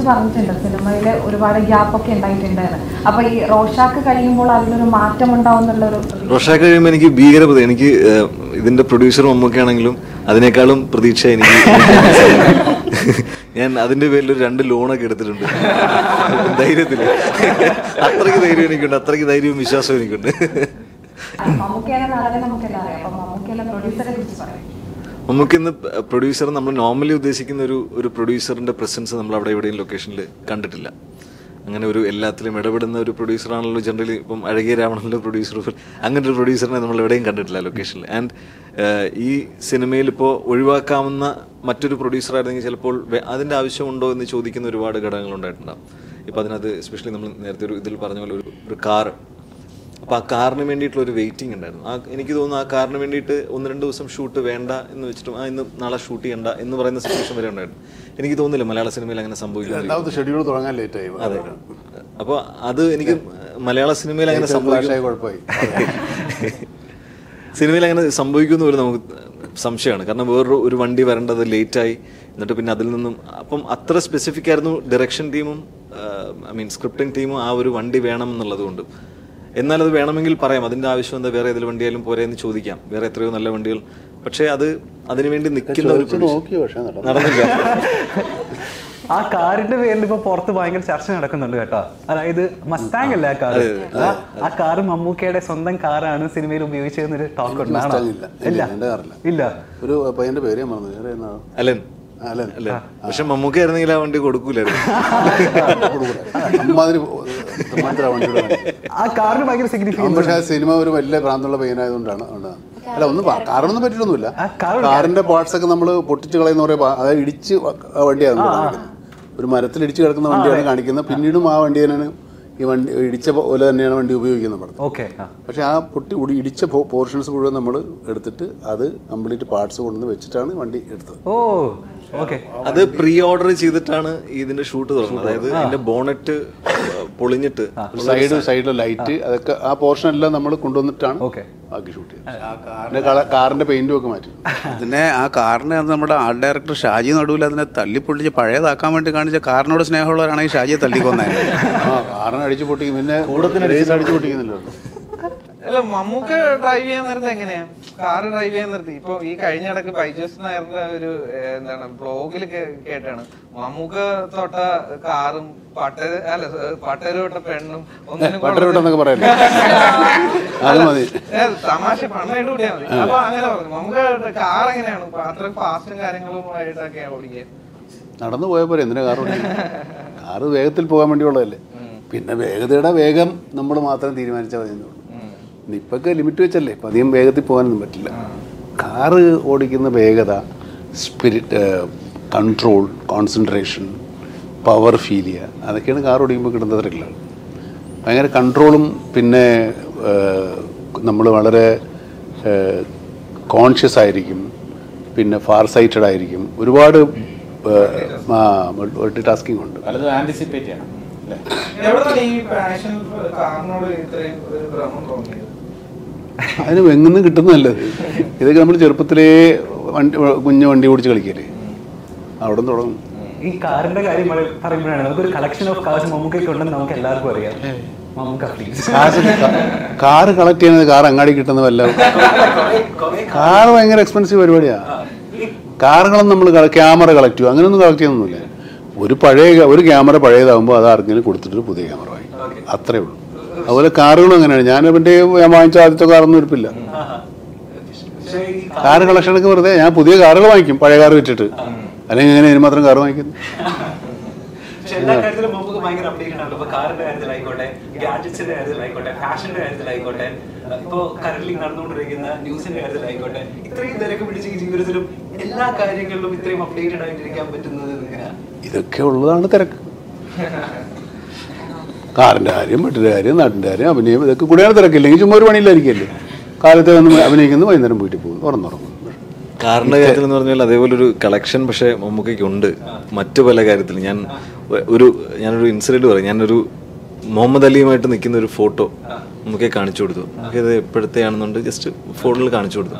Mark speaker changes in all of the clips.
Speaker 1: പറഞ്ഞിട്ടുണ്ട് സിനിമയിൽ ഒരുപാട് ഗ്യാപ്പ് ഒക്കെ ഉണ്ടായിട്ടുണ്ട് അപ്പൊ ഈ റോഷാക്ക് കഴിയുമ്പോൾ അതിലൊരു മാറ്റം ഉണ്ടാവും എന്നുള്ളൊരു
Speaker 2: റോഷാക്ക് കഴിയുമ്പോൾ എനിക്ക് ഭീകര പ്രതി എനിക്ക് ഏഹ്, ഇതിന്റെ പ്രൊഡ്യൂസർ മമ്മൂക്കാണെങ്കിലും അതിനേക്കാളും പ്രതീക്ഷ എനിക്ക് ഞാൻ അതിന്റെ പേരിൽ ഒരു രണ്ട് ലോണൊക്കെ എടുത്തിട്ടുണ്ട് ധൈര്യത്തില് അത്രയ്ക്ക് ധൈര്യം എനിക്കുണ്ട് അത്രയ്ക്ക് ധൈര്യവും വിശ്വാസവും എനിക്കുണ്ട്
Speaker 1: മമ്മൂക്കയുടെ നടനെ നമുക്കെല്ലാം അറിയാം അപ്പൊ മമ്മൂക്കയുടെ പ്രൊഡ്യൂസറെ കുറിച്ച് പറയാം
Speaker 2: നമുക്ക് ഇന്ന് പ്രൊഡ്യൂസർ നമ്മൾ നോർമലി ഉദ്ദേശിക്കുന്ന ഒരു ഒരു പ്രൊഡ്യൂസറിന്റെ പ്രസൻസ് നമ്മൾ അവിടെ എവിടെയും ലൊക്കേഷനിൽ കണ്ടിട്ടില്ല അങ്ങനെ ഒരു എല്ലാത്തിലും ഇടപെടുന്ന ഒരു പ്രൊഡ്യൂസറാണല്ലോ ജനറലി ഇപ്പം അഴകിയ രാവണനിലെ പ്രൊഡ്യൂസർ അങ്ങനെ ഒരു പ്രൊഡ്യൂസറിനെ നമ്മൾ എവിടെയും കണ്ടിട്ടില്ല ലൊക്കേഷനിൽ ആൻഡ് ഈ സിനിമയിൽ ഇപ്പോൾ ഒഴിവാക്കാവുന്ന മറ്റൊരു പ്രൊഡ്യൂസർ ആയിരുന്നെങ്കിൽ ചിലപ്പോൾ വേ- അതിന്റെ ആവശ്യമുണ്ടോ എന്ന് ചോദിക്കുന്ന ഒരുപാട് ഘടകങ്ങൾ ഉണ്ടായിട്ടുണ്ടാവും ഇപ്പം അതിനകത്ത് എസ്പെഷ്യലി നമ്മൾ നേരത്തെ ഒരു ഇതിൽ പറഞ്ഞ പോലെ ഒരു ഒരു കാർ അപ്പോൾ ആ കാറിന് വേണ്ടിയിട്ടുള്ള ഒരു വെയിറ്റിംഗ് ഉണ്ടായിരുന്നു ആ എനിക്ക് തോന്നുന്നു ആ കാറിന് വേണ്ടിയിട്ട് ഒന്ന് രണ്ട് ദിവസം ഷൂട്ട് വേണ്ട എന്ന് വെച്ചിട്ടും ആ ഇന്ന് നാളെ ഷൂട്ട് ചെയ്യണ്ട എന്ന് പറയുന്ന സിറ്റുവേഷൻ വരെ ഉണ്ടായിരുന്നു എനിക്ക് തോന്നുന്നില്ല മലയാള സിനിമയിൽ അങ്ങനെ സംഭവിക്കുന്നു
Speaker 3: രണ്ടാമത്തെ ഷെഡ്യൂൾ തുടങ്ങാൻ ലേറ്റ് ആയി
Speaker 2: അതെ അപ്പോൾ അത് എനിക്ക് മലയാള സിനിമയിൽ അങ്ങനെ സംഭവിക്കും
Speaker 3: ഫ്ലാഷായി കുഴപ്പമായി
Speaker 2: സിനിമയിൽ അങ്ങനെ സംഭവിക്കുമെന്ന് പോലും നമുക്ക് സംശയമാണ് കാരണം വേറൊരു ഒരു വണ്ടി വരേണ്ടത് ലേറ്റായി എന്നിട്ട് പിന്നെ അതിൽ നിന്നും അപ്പം അത്ര സ്പെസിഫിക് ആയിരുന്നു ഡയറക്ഷൻ ടീമും ഐ മീൻ സ്ക്രിപ്റ്റിംഗ് ടീമും ആ ഒരു വണ്ടി വേണം എന്നുള്ളത് കൊണ്ട് എന്നാൽ അത് വേണമെങ്കിൽ പറയാം അതിന്റെ ആവശ്യം എന്താ വേറെ ഏതെങ്കിലും വണ്ടിയായാലും പോരെ എന്ന് ചോദിക്കാം വേറെ എത്രയോ നല്ല വണ്ടികൾ പക്ഷേ അത് അതിനുവേണ്ടി നിൽക്കുന്ന ഒരു
Speaker 3: ചോദിച്ച് നോക്കി പക്ഷേ നടന്നു
Speaker 2: നടന്നില്ല
Speaker 4: ആ കാറിന്റെ പേരിൽ ഇപ്പൊ പുറത്ത് ഭയങ്കര ചർച്ച നടക്കുന്നുണ്ട് കേട്ടോ അതായത് മസ്താങ് അല്ലേ ആ കാർ ആ കാറ് മമ്മൂക്കയുടെ സ്വന്തം കാറാണ് സിനിമയിൽ ഉപയോഗിച്ചതെന്നൊരു ടോക്ക് ഉണ്ടാണോ
Speaker 3: Mustang ഇല്ല. ഇല്ല, എൻ്റെ കാറില്ല.
Speaker 4: ഇല്ല
Speaker 3: ഒരു പയ്യന്റെ പേര് ഞാൻ മറന്നു വേറെ എന്നാ?
Speaker 2: അലൻ
Speaker 3: അലൻ
Speaker 2: അല്ലേ പക്ഷെ മമ്മൂക്ക ആയിരുന്നെങ്കിൽ ആ വണ്ടി കൊടുക്കൂലായിരുന്നു
Speaker 3: കൊടുക്കൂല. അമ്മാതിരി അമ്മാതിരി വണ്ടിയുടെ കാണിച്ചത്.
Speaker 4: ആ കാറിന് ഭയങ്കര
Speaker 3: അവൻ
Speaker 4: സിഗ്നിഫിക്കൻസ്
Speaker 3: പക്ഷേ ആ സിനിമ ഒരു വലിയ ഭ്രാന്തുള്ള പയ്യനായതുകൊണ്ടാണ് അതുകൊണ്ടാണ്. അല്ല ഒന്നും പ- കാറിനൊന്നും പറ്റിയിട്ടൊന്നുമില്ല
Speaker 4: ആ, കാറ്
Speaker 3: കാറിന്റെ പാർട്സ് ഒക്കെ നമ്മൾ പൊട്ടിച്ച് കളയുന്ന പറയാ അതായത് ഇടിച്ച് ആ വണ്ടിയാണ് നമ്മൾ കാണിക്കുന്നത് ഒരു മരത്തിൽ ഇടിച്ച് കിടക്കുന്ന വണ്ടിയാണ് കാണിക്കുന്നത് പിന്നീടും ആ വണ്ടി തന്നെയാണ് ഈ വണ്ടി ഇടിച്ച പോലെ തന്നെയാണ് വണ്ടി ഉപയോഗിക്കുന്നത് പടത്തിൽ
Speaker 4: ഓക്കെ
Speaker 3: പക്ഷെ ആ പൊട്ടി ഉടി ഇടിച്ച പോർഷൻസ് മുഴുവൻ നമ്മൾ എടുത്തിട്ട് അത് കംപ്ലീറ്റ് പാർട്സ് കൊണ്ടുവന്ന് വെച്ചിട്ടാണ് വണ്ടി എടുത്തത്
Speaker 4: ഓ ഓക്കെ
Speaker 2: അത് പ്രീ ഓർഡർ ചെയ്തിട്ടാണ് ഇതിന്റെ ഷൂട്ട് തുടങ്ങുന്നത് അതായത് ഇതിന്റെ ബോണറ്റ് പൊളിഞ്ഞിട്ട്
Speaker 3: സൈഡ് സൈഡിലെ ലൈറ്റ് അതൊക്കെ ആ പോർഷൻ എല്ലാം നമ്മൾ കൊണ്ടുവന്നിട്ടാണ്
Speaker 4: ഓക്കെ
Speaker 3: ബാക്കി ഷൂട്ട് ചെയ്തത് പിന്നെ കള- കാറിന്റെ പെയിന്റും ഒക്കെ മാറ്റി
Speaker 5: ഇതിനെ ആ കാറിനെ അന്ന് നമ്മുടെ ആർട്ട് ഡയറക്ടർ ഷാജി നടുവിൽ അതിനെ തല്ലിപ്പൊളിച്ച് പഴയതാക്കാൻ വേണ്ടി കാണിച്ച കാറിനോട് സ്നേഹമുള്ളവരാണെങ്കിൽ ഷാജിയെ തല്ലിക്കൊന്നേ
Speaker 3: ആ കാറിനെ അടിച്ചു പൊട്ടിക്കും പിന്നെ റേസ് അടിച്ചു പൊട്ടിക്കുന്നില്ലല്ലോ
Speaker 6: അല്ല മമ്മൂക്ക ഡ്രൈവ് ചെയ്യാൻ നേരത്തെ എങ്ങനെയാ കാർ ഡ്രൈവ് ചെയ്യാൻ നിർത്തി ഇപ്പൊ ഈ കഴിഞ്ഞ ഇടക്ക് ബൈജോസ് നായരുടെ ഒരു ഏഹ്, എന്താണ് ബ്ലോഗിൽ കേട്ടാണ് മമ്മൂക്ക തൊട്ട കാറും പട്ടര അല്ല പട്ടര തൊട്ട പെണ്ണും ഒന്നിനും
Speaker 3: പട്ടരവിട്ടെന്നൊക്കെ പറയല്ലേ അത് മതി
Speaker 6: ഏ, തമാശ പണ്ടായിട്ട് കൂട്ടിയാൽ മതി അപ്പൊ അങ്ങനെ പറഞ്ഞു മമ്മൂക്ക കാർ എങ്ങനെയാണ് അത്ര ഫാസ്റ്റും കാര്യങ്ങളും ആയിട്ടൊക്കെയാണ് ഓടിക്കുക
Speaker 3: നടന്നു പോയ പോലെ എന്തിനാ കാർ ഓടിക്കുന്നത് കാറ് വേഗത്തിൽ പോകാൻ വേണ്ടിയുള്ളതല്ലേ പിന്നെ വേഗതയുടെ വേഗം നമ്മൾ മാത്രം തീരുമാനിച്ചാൽ മതി എന്നുള്ളൂ ഇപ്പൊക്കെ ലിമിറ്റ് വെച്ചല്ലേ ഇപ്പം അധികം വേഗത്തിൽ പോകാനൊന്നും പറ്റില്ല കാറ് ഓടിക്കുന്ന വേഗത spirit control concentration power feel ചെയ്യുക അതൊക്കെയാണ് കാർ ഓടിക്കുമ്പോൾ കിട്ടുന്ന ത്രില്ല് ഭയങ്കര കൺട്രോളും പിന്നെ നമ്മൾ വളരെ കോൺഷ്യസ് ആയിരിക്കും പിന്നെ ഫാർ സൈറ്റഡ് ആയിരിക്കും ഒരുപാട് മൾട്ടി ടാസ്കിംഗ് ഉണ്ട്
Speaker 7: പലതും ആന്റിസിപ്പേറ്റ് ചെയ്യണം അല്ലേ
Speaker 6: എവിടെയാണ് ഈ പാഷൻ കാറിനോട് ഇത്രയും ഒരു ഭ്രമം തോന്നിയത്
Speaker 3: അതിന് എങ്ങുന്ന് കിട്ടുന്നതല്ലത് ഇതൊക്കെ നമ്മൾ ചെറുപ്പത്തിലേ വണ്ടി കുഞ്ഞു വണ്ടി ഓടിച്ച് കളിക്കല്ലേ അവിടെ നിന്ന് തുടങ്ങും
Speaker 4: ഈ കാറിന്റെ കാര്യം പറ- പറയുമ്പോഴാണ് നമുക്കൊരു കളക്ഷൻ ഓഫ് കാർസ് മമ്മൂക്കൊക്കെ ഉണ്ടെന്ന് നമുക്ക് എല്ലാവർക്കും അറിയാം Mammukka please
Speaker 3: car car collect ചെയ്യുന്നത് കാർ അങ്ങാടി കിട്ടുന്ന വല്ല കാറ് ഭയങ്കര എക്സ്പെൻസീവ് പരിപാടിയാ കാറുകളും നമ്മൾ ക്യാമറ കളക്ട് ചെയ്യും അങ്ങനെയൊന്നും കളക്ട് ചെയ്യുന്നൊന്നുമില്ല ഒരു പഴയ ഒരു ക്യാമറ പഴയതാകുമ്പോൾ അത് ആർക്കെങ്കിലും കൊടുത്തിട്ട് പുതിയ ക്യാമറ വാങ്ങി അത്രേ ഉള്ളൂ അതുപോലെ കാറുകളും അങ്ങനെയാണ് ഞാൻ എൻ്റെ ഞാൻ വാങ്ങിച്ച ആദ്യത്തെ കാറൊന്നും ഇരിപ്പില്ല കാറ് കളക്ഷനൊക്കെ വെറുതെ ഞാൻ പുതിയ കാറുകൾ വാങ്ങിക്കും പഴയ കാറ് വെച്ചിട്ട് അല്ലെങ്കിൽ എങ്ങനെ ഇതിന് മാത്രം കാറ് വാങ്ങിക്കുന്നു
Speaker 4: പക്ഷെ എല്ലാ കാര്യത്തിലും നമുക്ക് ഭയങ്കര അപ്ഡേഷൻ ആണല്ലോ ഇപ്പൊ കാറിന്റെ കാര്യത്തിലായിക്കോട്ടെ ഗാഡ്ജറ്റ്സിന്റെ കാര്യത്തിലായിക്കോട്ടെ ഫാഷന്റെ കാര്യത്തിലായിക്കോട്ടെ ഇപ്പൊ കറന്റ് നടന്നുകൊണ്ടിരിക്കുന്ന ന്യൂസിന്റെ കാര്യത്തിലായിക്കോട്ടെ ഇത്രയും തിരക്ക് പിടിച്ച് ഈ ജീവിതത്തിലും എല്ലാ കാര്യങ്ങളിലും ഇത്രയും അപ്ഡേറ്റഡ് ആയിട്ടിരിക്കാൻ പറ്റുന്നത് എങ്ങനെയാ
Speaker 3: ഇതൊക്കെ ഉള്ളതാണ് തിരക്ക് കാറിന്റെ കാര്യം വീട്ടിന്റെ കാര്യം നാട്ടിന്റെ കാര്യം അഭിനയം ഇതൊക്കെ കൂടെയാണ് തിരക്കില്ലെങ്കിൽ ചുമ്മാ ഒരു പണിയില്ലായിരിക്കല്ലേ കാലത്തെ വന്ന് അഭിനയിക്കുന്നു വൈകുന്നേരം വീട്ടിൽ പോകും തുറന്നുറങ്ങും
Speaker 2: കാറിന്റെ കാര്യത്തിൽ എന്ന് പറഞ്ഞാൽ അതേപോലെ ഒരു കളക്ഷൻ പക്ഷേ മമ്മൂക്കയ്ക്ക് ഉണ്ട് മറ്റു പല കാര്യത്തിൽ ഞാൻ ഒ- ഒരു ഞാനൊരു ഇൻസിഡന്റ് പറയും ഞാനൊരു മുഹമ്മദ് അലിയുമായിട്ട് നിൽക്കുന്ന ഒരു ഫോട്ടോ നമുക്ക് കാണിച്ചു കൊടുത്തു നമുക്കിത് എപ്പോഴത്തെയാണെന്നുണ്ട് ജസ്റ്റ് ഫോണിൽ കാണിച്ചു കൊടുത്തു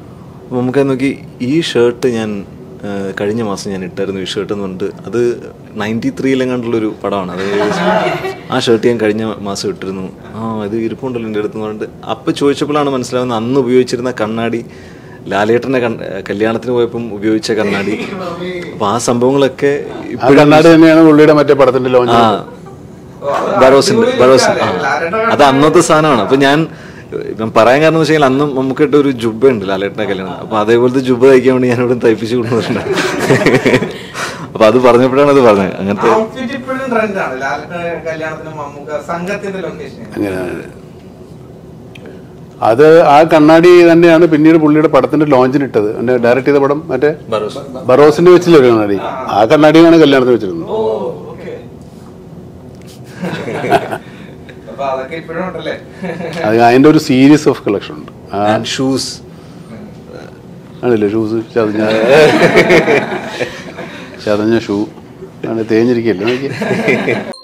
Speaker 2: നമുക്ക് നോക്കി ഈ ഷർട്ട് ഞാൻ ആ, കഴിഞ്ഞ മാസം ഞാൻ ഇട്ടായിരുന്നു ഈ ഷർട്ട് എന്ന് പറഞ്ഞിട്ട് അത് നയൻറ്റി ത്രീയിലെങ്ങാണ്ടുള്ളൊരു പടമാണ് അത് ഏകദേശം ആ ഷർട്ട് ഞാൻ കഴിഞ്ഞ മാസം ഇട്ടിരുന്നു ആ ഇത് ഇരിപ്പുണ്ടല്ലോ എൻ്റെ അടുത്ത് പറഞ്ഞിട്ട് അപ്പം ചോദിച്ചപ്പോഴാണ് മനസ്സിലാവുന്നത് അന്ന് ഉപയോഗിച്ചിരുന്ന കണ്ണാടി ലാലേട്ടൻ്റെ കൺ- കല്യാണത്തിന് പോയപ്പം ഉപയോഗിച്ച കണ്ണാടി അപ്പം ആ സംഭവങ്ങളൊക്കെ
Speaker 3: ആ
Speaker 2: ഇപ്പോഴും
Speaker 3: കണ്ണാടി തന്നെയാണ് പുള്ളിയുടെ മറ്റേ പടത്തിന്റെ ലോഞ്ച്
Speaker 2: ആ ബറോസിന്റെ ബറോസിന്റെ ആ അത് അന്നത്തെ സാധനമാണ് അപ്പൊ ഞാൻ ഇപ്പം പറയാൻ കാരണം എന്ന് വെച്ചാൽ അന്ന് നമുക്ക് ഇട്ട ഒരു ജുബ ഉണ്ട് ലാലേട്ടന്റെ കല്യാണം അപ്പൊ അതേപോലത്തെ ജുബ തയ്ക്കാൻ വേണ്ടി ഞാൻ ഇവിടെ തയ്പ്പിച്ചു കൊണ്ടുവന്നിട്ടുണ്ട് അപ്പൊ അത് പറഞ്ഞപ്പോഴാണ് അത് പറഞ്ഞത് അങ്ങനത്തെ
Speaker 6: ഔട്ട്ഫിറ്റ് ഇപ്പോഴും ട്രെൻഡാണ് ലാലിന്റെ കല്യാണത്തിന് മമ്മൂക്ക സംഘത്തിന്റെ ലൊക്കേഷൻ
Speaker 3: അങ്ങനെയാണ് അത് ആ കണ്ണാടി തന്നെയാണ് പിന്നീട് പുള്ളിയുടെ പടത്തിന്റെ ലോഞ്ചിന് ഇട്ടത് എന്നെ ഡയറക്ട് ചെയ്ത പടം മറ്റേ
Speaker 2: ബറോസ്
Speaker 3: ബറോസിന്റെ വെച്ചില്ല ഒരു കണ്ണാടി ആ കണ്ണാടിയാണ് കല്യാണത്തിന് വെച്ചിരുന്നത്
Speaker 6: അപ്പൊ അതൊക്കെ ഇപ്പോഴും ഉണ്ടല്ലേ
Speaker 3: അത് അതിന്റെ ഒരു സീരീസ് ഓഫ് കളക്ഷൻ ഉണ്ട് ആ
Speaker 2: ആൻഡ് ഷൂസ്
Speaker 3: ആണല്ലേ ഷൂസ് ചതഞ്ഞ ചതഞ്ഞ ഷൂ ആണ് തേഞ്ഞിരിക്കല്ലേ നോക്കിയേ